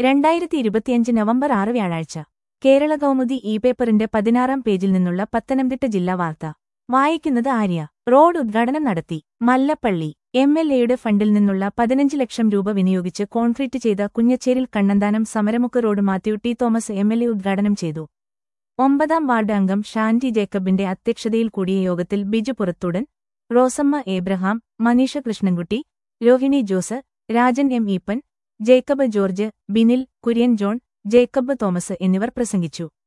രണ്ടായിരത്തി ഇരുപത്തിയഞ്ച് നവംബർ ആറ് വ്യാഴാഴ്ച കേരള കൗമുദി ഇ പേപ്പറിന്റെ പതിനാറാം പേജിൽ നിന്നുള്ള പത്തനംതിട്ട ജില്ലാ വാർത്ത വായിക്കുന്നത് ആര്യ റോഡ് ഉദ്ഘാടനം നടത്തി മല്ലപ്പള്ളി എം എൽ എയുടെ ഫണ്ടിൽ നിന്നുള്ള പതിനഞ്ച് ലക്ഷം രൂപ വിനിയോഗിച്ച് കോൺക്രീറ്റ് ചെയ്ത കുഞ്ഞച്ചേരിൽ Kannanthanam Samaramukku road Mathew T Thomas M L A ഉദ്ഘാടനം ചെയ്തു ഒമ്പതാം വാർഡ് അംഗം ഷാൻറ്റി ജേക്കബിന്റെ അധ്യക്ഷതയിൽ കൂടിയ യോഗത്തിൽ ബിജു പുറത്തുടൻ റോസമ്മ ഏബ്രഹാം മനീഷ കൃഷ്ണൻകുട്ടി രോഹിണി ജോസ് രാജൻ എം ഈപ്പൻ ജേക്കബ് ജോർജ് ബിനിൽ കുര്യൻ ജോൺ ജേക്കബ് തോമസ് എന്നിവർ പ്രസംഗിച്ചു